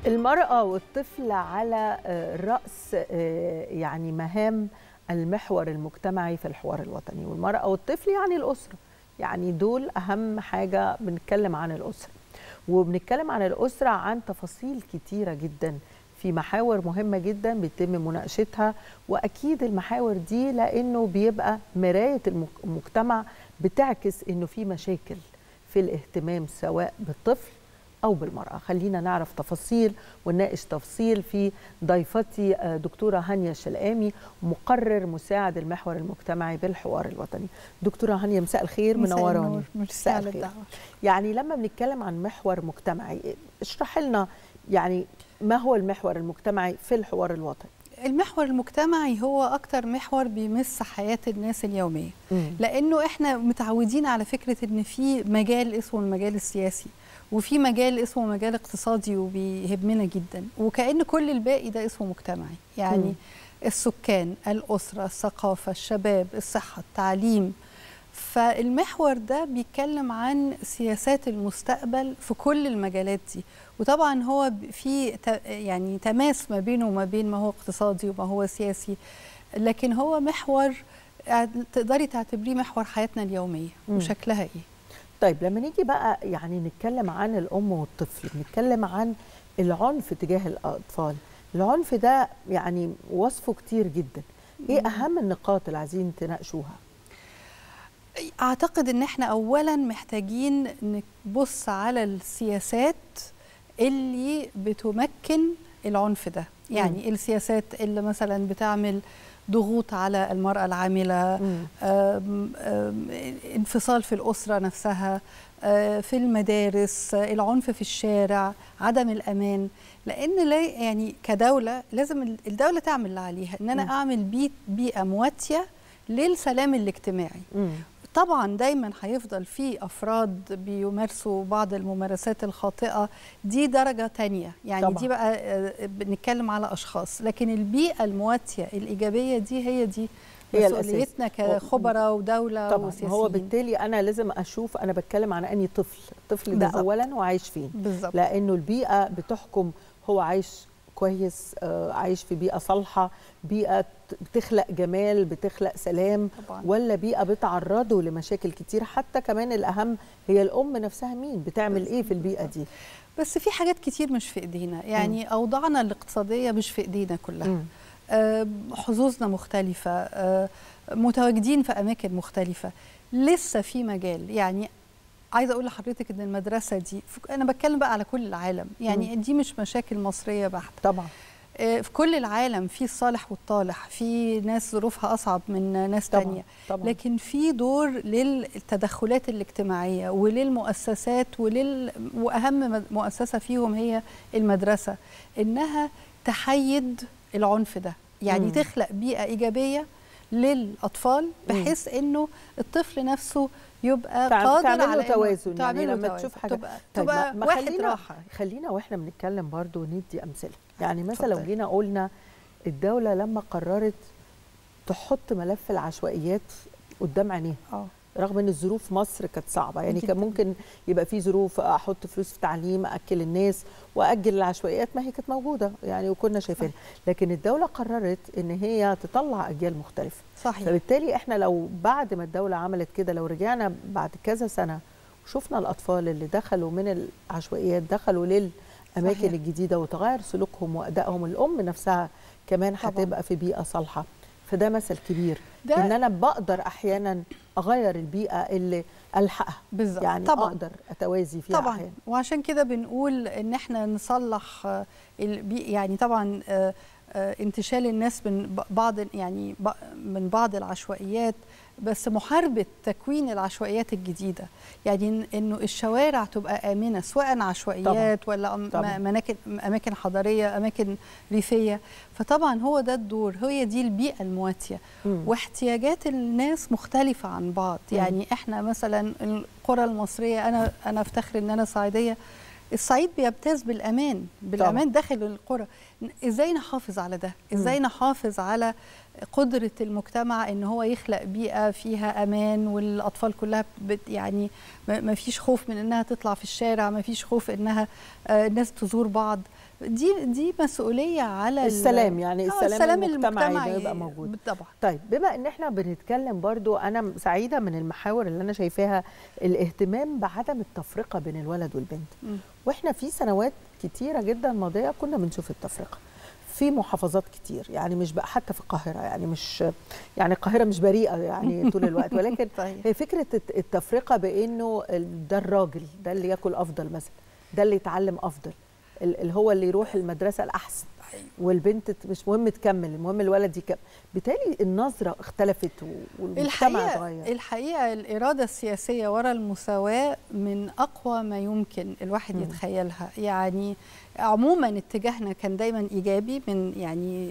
المرأة والطفل على رأس يعني مهام المحور المجتمعي في الحوار الوطني والمرأة والطفل يعني الأسرة يعني دول أهم حاجة بنتكلم عن الأسرة وبنتكلم عن الأسرة عن تفاصيل كتيرة جدا في محاور مهمة جدا بيتم مناقشتها وأكيد المحاور دي لأنه بيبقى مراية المجتمع بتعكس أنه في مشاكل في الاهتمام سواء بالطفل أو بالمرأة خلينا نعرف تفاصيل ونناقش تفصيل في ضيفتي دكتورة هانيا الشلقامي مقرر مساعد المحور المجتمعي بالحوار الوطني دكتورة هانيا مساء الخير منوراني مساء الخير يعني لما بنتكلم عن محور مجتمعي اشرح لنا يعني ما هو المحور المجتمعي في الحوار الوطني المحور المجتمعي هو أكتر محور بيمس حياة الناس اليومية مم. لأنه إحنا متعودين على فكرة إن في مجال اسمه المجال السياسي وفي مجال اسمه مجال اقتصادي وبيهمنا جدا وكأن كل الباقي ده اسمه مجتمعي يعني مم. السكان الأسرة الثقافة الشباب الصحة التعليم فالمحور ده بيتكلم عن سياسات المستقبل في كل المجالات دي وطبعا هو في يعني تماس ما بينه وما بين ما هو اقتصادي وما هو سياسي لكن هو محور تقدري تعتبريه محور حياتنا اليوميه م. وشكلها ايه طيب لما نيجي بقى يعني نتكلم عن الام والطفل نتكلم عن العنف تجاه الاطفال العنف ده يعني وصفه كتير جدا ايه اهم النقاط اللي عايزين تناقشوها اعتقد ان احنا اولا محتاجين نبص على السياسات اللي بتمكن العنف ده يعني م. السياسات اللي مثلا بتعمل ضغوط على المرأة العاملة أم أم انفصال في الأسرة نفسها في المدارس العنف في الشارع عدم الأمان لأن لا يعني كدولة لازم الدولة تعمل اللي عليها إن أنا م. أعمل بيئة مواتية للسلام الاجتماعي م. طبعا دايما هيفضل في افراد بيمارسوا بعض الممارسات الخاطئه دي درجه تانية يعني طبعا. دي بقى بنتكلم على اشخاص لكن البيئه المواتيه الايجابيه دي هي دي هي مسؤوليتنا كخبراء ودوله طبعا وسياسيين. هو بالتالي انا لازم اشوف انا بتكلم عن اني طفل الطفل ده بالزبط. اولا وعايش فين بالزبط. لانه البيئه بتحكم هو عايش كويس عايش في بيئه صالحه بيئه بتخلق جمال بتخلق سلام طبعا. ولا بيئه بتعرضه لمشاكل كتير حتى كمان الاهم هي الام نفسها مين بتعمل ايه في البيئه دي بس في حاجات كتير مش في ايدينا يعني م. اوضاعنا الاقتصاديه مش في ايدينا كلها م. آه حظوظنا مختلفه آه متواجدين في اماكن مختلفه لسه في مجال يعني عايزه اقول لحضرتك ان المدرسه دي انا بتكلم بقى على كل العالم يعني م. دي مش مشاكل مصريه بحته طبعا في كل العالم في الصالح والطالح في ناس ظروفها اصعب من ناس طبعًا تانية طبعًا لكن في دور للتدخلات الاجتماعيه وللمؤسسات ولل واهم مؤسسه فيهم هي المدرسه انها تحيد العنف ده يعني م. تخلق بيئه ايجابيه للاطفال بحيث انه الطفل نفسه يبقى قادر تعمل على توازن يعني لما تشوف حاجه تبقى, تبقى ما واحد خلينا راحه خلينا واحنا بنتكلم برضو ندي امثله يعني مثلا لو جينا قلنا الدوله لما قررت تحط ملف العشوائيات قدام عينيها اه رغم ان الظروف مصر كانت صعبه يعني جداً. كان ممكن يبقى في ظروف احط فلوس في تعليم اكل الناس واجل العشوائيات ما هي كانت موجوده يعني وكنا شايفينها لكن الدوله قررت ان هي تطلع اجيال مختلفه صحيح فبالتالي احنا لو بعد ما الدوله عملت كده لو رجعنا بعد كذا سنه وشفنا الاطفال اللي دخلوا من العشوائيات دخلوا للاماكن صحيح. الجديده وتغير سلوكهم وادائهم الام نفسها كمان طبعاً. هتبقى في بيئه صالحه فده مثل كبير ده- ان انا بقدر احيانا اغير البيئه اللي الحقها بالظبط يعني طبعا اقدر اتوازي فيها طبعا أحياناً. وعشان كده بنقول ان احنا نصلح آه، البي- يعني طبعا آه، آه، انتشال الناس من ب- بعض يعني ب- من بعض العشوائيات بس محاربه تكوين العشوائيات الجديده يعني إن- انه الشوارع تبقى امنه سواء عشوائيات ولا أم- طبعاً. اماكن اماكن حضريه اماكن ريفيه فطبعا هو ده الدور هي دي البيئه المواتيه مم. واحتياجات الناس مختلفة عن بعض مم. يعني احنا مثلا القرى المصرية انا انا افتخر ان انا صعيدية الصعيد بيمتاز بالامان بالامان داخل القرى ازاي نحافظ على ده ازاي نحافظ على قدره المجتمع ان هو يخلق بيئه فيها امان والاطفال كلها بت يعني ما فيش خوف من انها تطلع في الشارع ما فيش خوف انها آه، الناس تزور بعض دي دي مسؤوليه على ال- السلام يعني آه، السلام, السلام المجتمعي, المجتمعي ده يبقى موجود بالطبع طيب بما ان احنا بنتكلم برضو انا سعيده من المحاور اللي انا شايفاها الاهتمام بعدم التفرقه بين الولد والبنت مم. واحنا في سنوات كتيره جدا ماضيه كنا بنشوف التفرقه في محافظات كتير يعني مش بقى حتى في القاهره يعني مش يعني القاهره مش بريئه يعني طول الوقت ولكن صحيح. هي فكره الت- التفرقه بانه ال- ده الراجل ده اللي ياكل افضل مثلا ده اللي يتعلم افضل ال- اللي هو اللي يروح المدرسه الاحسن والبنت ت- مش مهم تكمل المهم الولد يكمل بالتالي النظره اختلفت و- والمجتمع الحقيقه اتغير الحقيقه الاراده السياسيه وراء المساواه من اقوى ما يمكن الواحد مم. يتخيلها يعني عموما اتجاهنا كان دايما ايجابي من يعني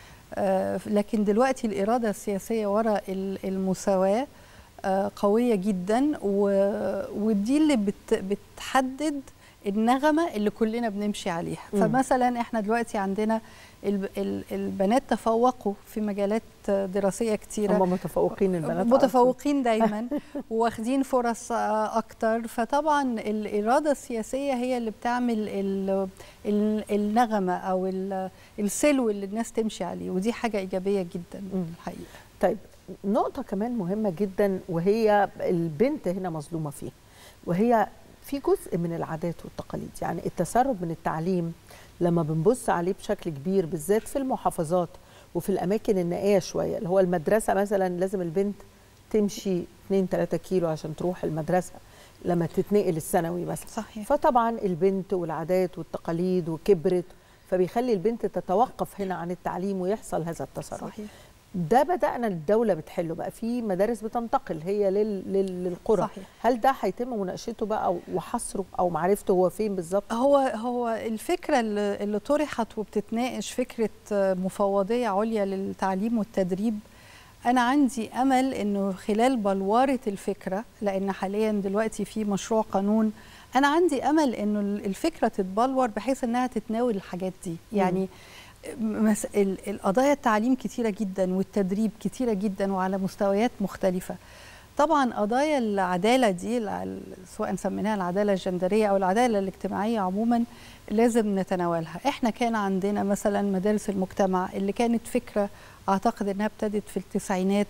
آه، لكن دلوقتي الاراده السياسيه وراء ال- المساواه آه، قويه جدا و- ودي اللي بت بتحدد النغمه اللي كلنا بنمشي عليها مم. فمثلا احنا دلوقتي عندنا الب- ال- البنات تفوقوا في مجالات دراسيه كتيره هم متفوقين البنات على طول. متفوقين دايما واخدين فرص آه، اكتر فطبعا الاراده السياسيه هي اللي بتعمل ال ال النغمه او ال- السلو اللي الناس تمشي عليه ودي حاجه ايجابيه جدا مم. الحقيقه طيب نقطة كمان مهمة جدا وهي البنت هنا مظلومة فيها وهي في جزء من العادات والتقاليد يعني التسرب من التعليم لما بنبص عليه بشكل كبير بالذات في المحافظات وفي الأماكن النائية شوية اللي هو المدرسة مثلا لازم البنت تمشي 2 3 كيلو عشان تروح المدرسة لما تتنقل الثانوي مثلا صحيح فطبعا البنت والعادات والتقاليد وكبرت فبيخلي البنت تتوقف هنا عن التعليم ويحصل هذا التسرب صحيح ده بدأنا الدولة بتحله بقى في مدارس بتنتقل هي لل... لل... للقرى صحيح. هل ده هيتم مناقشته بقى وحصره أو معرفته هو فين بالظبط؟ هو هو الفكره اللي, اللي طرحت وبتتناقش فكره مفوضيه عليا للتعليم والتدريب انا عندي امل انه خلال بلوره الفكره لان حاليا دلوقتي في مشروع قانون انا عندي امل انه الفكره تتبلور بحيث انها تتناول الحاجات دي يعني مس... ال- القضايا التعليم كتيره جدا والتدريب كتيره جدا وعلى مستويات مختلفه طبعا قضايا العداله دي الع- سواء سميناها العداله الجندريه او العداله الاجتماعيه عموما لازم نتناولها احنا كان عندنا مثلا مدارس المجتمع اللي كانت فكره اعتقد انها ابتدت في التسعينات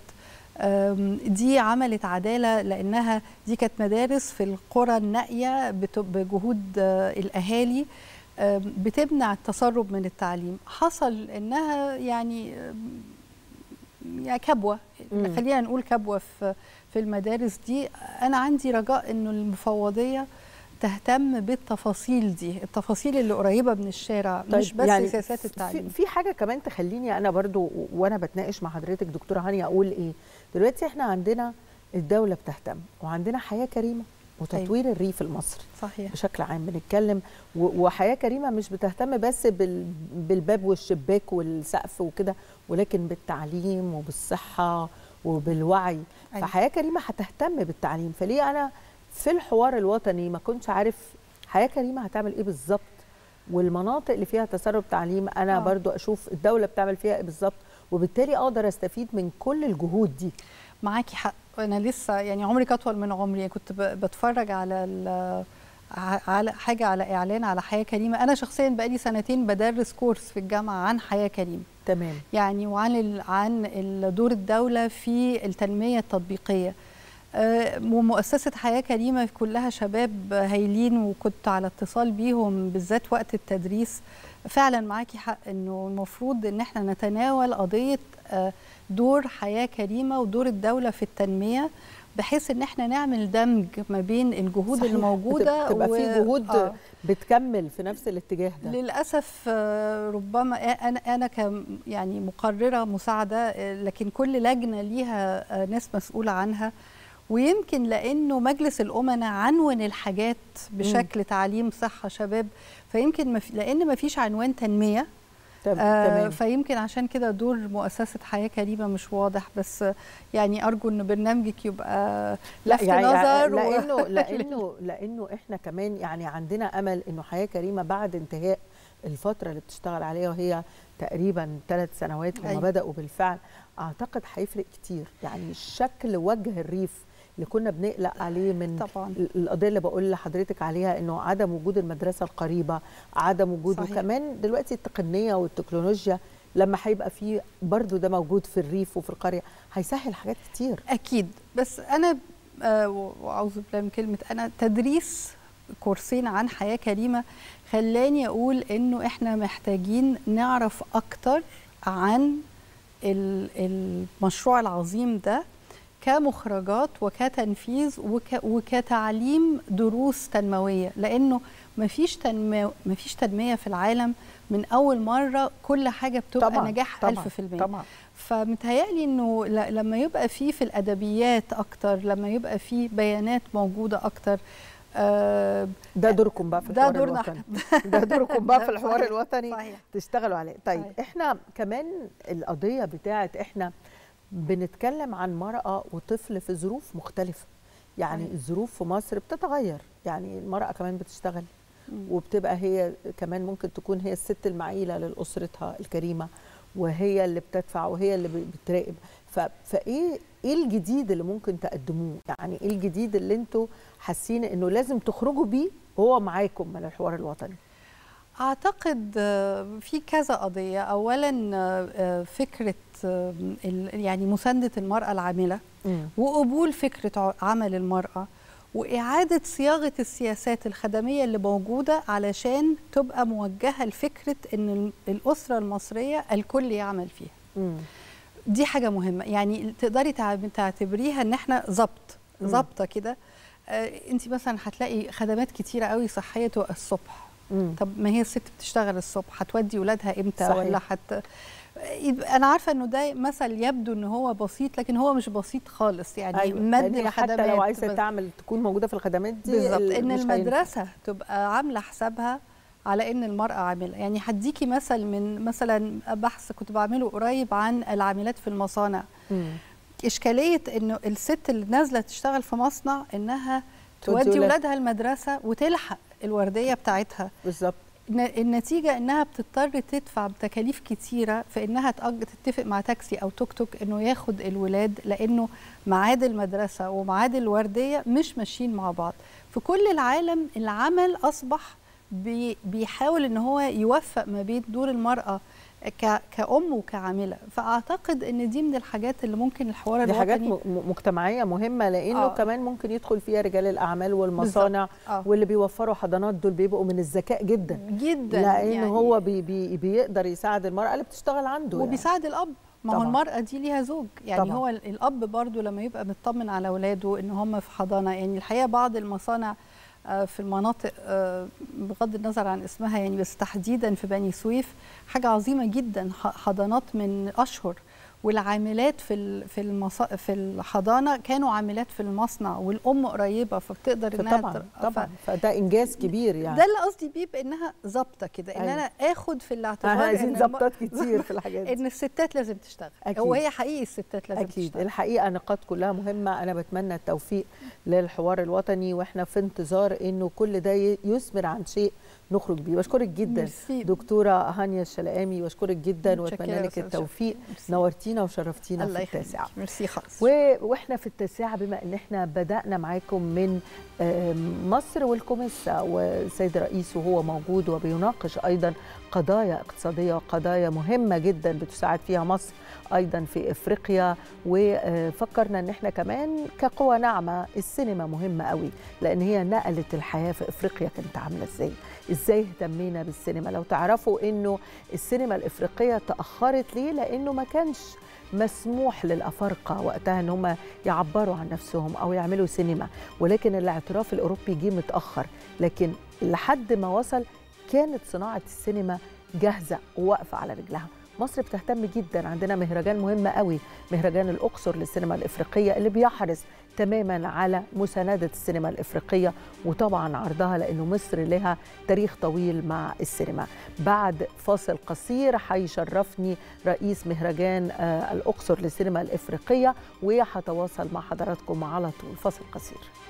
أم، دي عملت عداله لانها دي كانت مدارس في القرى النائيه بت- بجهود آه، الاهالي أم، بتمنع التسرب من التعليم حصل انها يعني أم، يعني كبوه مم. خلينا نقول كبوه في في المدارس دي انا عندي رجاء انه المفوضيه تهتم بالتفاصيل دي التفاصيل اللي قريبه من الشارع طيب مش بس يعني سياسات في- التعليم في حاجة كمان تخليني أنا برضو و- وأنا بتناقش مع حضرتك دكتورة هانية أقول إيه؟ دلوقتي إحنا عندنا الدولة بتهتم وعندنا حياة كريمة وتطوير الريف المصري صحيح بشكل عام بنتكلم و- وحياه كريمه مش بتهتم بس بال- بالباب والشباك والسقف وكده ولكن بالتعليم وبالصحه وبالوعي أيوة. فحياه كريمه هتهتم بالتعليم فليه انا في الحوار الوطني ما كنتش عارف حياه كريمه هتعمل ايه بالظبط والمناطق اللي فيها تسرب تعليم انا آه. برضو اشوف الدوله بتعمل فيها ايه بالظبط وبالتالي اقدر استفيد من كل الجهود دي معاكي حق انا لسه يعني عمري اطول من عمري كنت ب- بتفرج على ال- ع- على حاجه على اعلان على حياه كريمه انا شخصيا بقالي سنتين بدرس كورس في الجامعه عن حياه كريمه تمام يعني وعن ال- عن ال- دور الدوله في التنميه التطبيقيه آه، ومؤسسه حياه كريمه كلها شباب هايلين وكنت على اتصال بيهم بالذات وقت التدريس فعلا معاكي حق انه المفروض ان احنا نتناول قضيه آه، دور حياه كريمه ودور الدوله في التنميه بحيث ان احنا نعمل دمج ما بين الجهود صحيح. اللي موجوده تبقى في جهود آه. بتكمل في نفس الاتجاه ده للاسف آه، ربما انا انا ك يعني مقرره مساعده آه، لكن كل لجنه ليها آه، ناس مسؤوله عنها ويمكن لانه مجلس الامناء عنون الحاجات بشكل تعليم صحه شباب فيمكن ما في لان ما فيش عنوان تنميه تم- آه تمام فيمكن عشان كده دور مؤسسه حياه كريمه مش واضح بس آه، يعني ارجو ان برنامجك يبقى لفت نظر و- لانه لانه لانه احنا كمان يعني عندنا امل انه حياه كريمه بعد انتهاء الفتره اللي بتشتغل عليها وهي تقريبا ثلاث سنوات هم أيوة. بداوا بالفعل اعتقد هيفرق كتير يعني شكل وجه الريف اللي كنا بنقلق عليه من طبعا القضيه اللي بقول لحضرتك عليها انه عدم وجود المدرسه القريبه عدم وجود صحيح. وكمان دلوقتي التقنيه والتكنولوجيا لما هيبقى في برضو ده موجود في الريف وفي القريه هيسهل حاجات كتير اكيد بس انا آه، واعوذ بالله من كلمه انا تدريس كورسين عن حياه كريمه خلاني اقول انه احنا محتاجين نعرف اكتر عن ال- المشروع العظيم ده كمخرجات وكتنفيذ وك وكتعليم دروس تنمويه لانه مفيش تنمو مفيش تنميه في العالم من اول مره كل حاجه بتبقى طبعا نجاح طبعا 1000% طبعا فمتهيألي انه ل- لما يبقى فيه في الادبيات اكتر لما يبقى فيه بيانات موجوده اكتر آه، ده دوركم بقى في ده الحوار دورنا الوطني احنا ده دوركم بقى في ده الحوار صحيح. الوطني صحيح تشتغلوا عليه طيب صحيح. احنا كمان القضيه بتاعت احنا بنتكلم عن مرأة وطفل في ظروف مختلفة يعني صحيح. الظروف في مصر بتتغير يعني المرأة كمان بتشتغل مم. وبتبقى هي كمان ممكن تكون هي الست المعيلة لأسرتها الكريمة وهي اللي بتدفع وهي اللي ب- بتراقب ف- فايه ايه الجديد اللي ممكن تقدموه يعني ايه الجديد اللي انتوا حاسين انه لازم تخرجوا بيه وهو معاكم من الحوار الوطني اعتقد آه، في كذا قضيه اولا آه، آه، فكره آه، ال- يعني مسانده المراه العامله وقبول فكره ع- عمل المراه واعاده صياغه السياسات الخدميه اللي موجوده علشان تبقى موجهه لفكره ان ال- الاسره المصريه الكل يعمل فيها مم. دي حاجه مهمه يعني تقدري تع- تعتبريها ان احنا ظبط مم. ظابطه كده آه انت مثلا هتلاقي خدمات كتيره قوي صحيه تبقى الصبح مم. طب ما هي الست بتشتغل الصبح هتودي ولادها امتى صحيح. ولا حت يبقى انا عارفه انه ده مثل يبدو ان هو بسيط لكن هو مش بسيط خالص يعني أيوة. مد لأن هي الخدمات حتى لو عايزه بس- تعمل تكون موجوده في الخدمات دي بالظبط ال- ان مش هينفع. المدرسه تبقى عامله حسابها على ان المراه عامله يعني هديكي مثل من مثلا بحث كنت بعمله قريب عن العاملات في المصانع مم. اشكاليه انه الست اللي نازله تشتغل في مصنع انها تودي تودي ولاد. ولادها المدرسه وتلحق الورديه بتاعتها بالظبط ن- النتيجه انها بتضطر تدفع بتكاليف كتيره في انها تأج... تتفق مع تاكسي او توك توك انه ياخد الولاد لانه ميعاد المدرسه وميعاد الورديه مش ماشيين مع بعض في كل العالم العمل اصبح بي... بيحاول ان هو يوفق ما بين دور المراه ك... كأم وكعاملة فأعتقد أن دي من الحاجات اللي ممكن الحوار دي حاجات الوطني م- م- مجتمعيه مهمه لانه آه. كمان ممكن يدخل فيها رجال الاعمال والمصانع آه. واللي بيوفروا حضانات دول بيبقوا من الذكاء جدا جدا لان يعني هو بي بي بيقدر يساعد المراه اللي بتشتغل عنده يعني. وبيساعد الاب ما هو طبعاً. المرأة دي ليها زوج يعني طبعاً. هو ال- الأب برضو لما يبقى مطمن على أولاده إن هم في حضانة يعني الحقيقة بعض المصانع آه، في المناطق آه، بغض النظر عن اسمها يعني بس تحديدا في بني سويف حاجة عظيمة جدا ح- حضانات من أشهر والعاملات في ال- في المصا... في الحضانه كانوا عاملات في المصنع والام قريبه فبتقدر انها طبعا تر- طبعا فده انجاز كبير يعني ده اللي قصدي بيه بانها ظابطه كده ان أيوة. انا اخد في الاعتبار احنا عايزين إن الم- ظبطات كتير في الحاجات دي ان الستات لازم تشتغل أكيد. هو هي حقيقي الستات لازم أكيد تشتغل الحقيقة نقاط كلها مهمة أنا بتمنى التوفيق للحوار الوطني وإحنا في انتظار إنه كل ده ي- يثمر عن شيء نخرج بيه بشكرك جدا ميرسي. دكتورة هانيا الشلقامي بشكرك جدا متشكرة وأتمنى يا لك أستاذ التوفيق ميرسي. نورتينا وشرفتينا الله في يخليك التاسعة ميرسي خالص و... واحنا في التاسعة بما ان احنا بدأنا معاكم من آم، مصر والكوميسا والسيد الرئيس وهو موجود وبيناقش ايضا قضايا اقتصادية وقضايا مهمة جدا بتساعد فيها مصر ايضا في افريقيا وفكرنا ان احنا كمان كقوة ناعمة السينما مهمة قوي لان هي نقلت الحياة في افريقيا كانت عاملة ازاي ازاي اهتمينا بالسينما لو تعرفوا انه السينما الافريقية تأخرت ليه لانه ما كانش مسموح للافارقه وقتها ان هم يعبروا عن نفسهم او يعملوا سينما ولكن الاعتراف الاوروبي جه متاخر لكن لحد ما وصل كانت صناعه السينما جاهزه وواقفه على رجلها مصر بتهتم جدا عندنا مهرجان مهم قوي مهرجان الاقصر للسينما الافريقيه اللي بيحرص تماما على مسانده السينما الافريقيه وطبعا عرضها لانه مصر لها تاريخ طويل مع السينما بعد فاصل قصير هيشرفني رئيس مهرجان آه، الاقصر للسينما الافريقيه وهتواصل مع حضراتكم على طول فاصل قصير